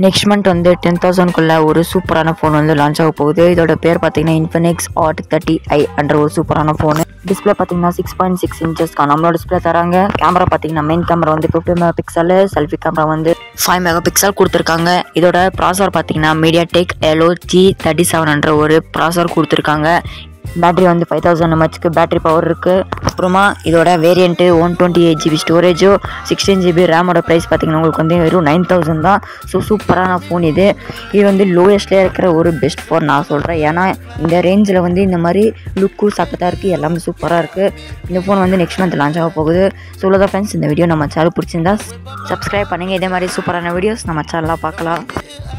next month வந்து ten தௌசண்ட்குள்ளே ஒரு சூப்பரான ஃபோன் வந்து லான்ச் ஆக போகுது இதோட பேர் பார்த்தீங்கன்னா இன்ஃபினிக்ஸ் ஆட் தேர்ட்டி ஐ என்ற ஒரு சூப்பரான ஃபோனு டிஸ்பிளே பார்த்தீங்கன்னா சிக்ஸ் பாயிண்ட் சிக்ஸ் இன்ச்சஸ்க்கான நம்மளோட டிஸ்பிளே தராங்க கேமரா பார்த்தீங்கன்னா மெயின் கேமரா வந்து fifty mega pixel selfie camera வந்து ஃபைவ் மெகா பிக்சல் கொடுத்துருக்காங்க இதோட ப்ராசர் பார்த்தீங்கன்னா MediaTek Helio G thirty செவன்ன்ற ஒரு ப்ராசர் கொடுத்துருக்காங்க பேட்டரி வந்து ஃபைவ் தௌசண்ட் எம்ஹெச்க்கு பேட்டரி பவர் இருக்குது அப்புறமா இதோட variant one twenty eight GB ஸ்டோரேஜோ சிக்ஸ்டீன் ஜிபி ரேமோட ப்ரைஸ் பார்த்தீங்கன்னா உங்களுக்கு வந்து வெறும் நைன் தௌசண்ட் தான் ஸோ சூப்பரான ஃபோன் இது இது வந்து லோயஸ்ட்லேயே இருக்கிற ஒரு பெஸ்ட் ஃபோன் நான் சொல்கிறேன் ஏன்னா இந்த ரேஞ்சில் வந்து இந்த மாதிரி லுக்கு சக்கத்தாக இருக்குது எல்லாமே சூப்பராக இருக்குது இந்த ஃபோன் வந்து நெக்ஸ்ட் மந்த் லான்ச் ஆக போகுது ஸோ இவ்வளோதான் ஃப்ரெண்ட்ஸ் இந்த வீடியோ நம்ம சேனல் பிடிச்சிருந்தா சப்ஸ்கிரைப் பண்ணுங்கள் இதே மாதிரி சூப்பரான வீடியோஸ் நம்ம சேனலாக பார்க்கலாம்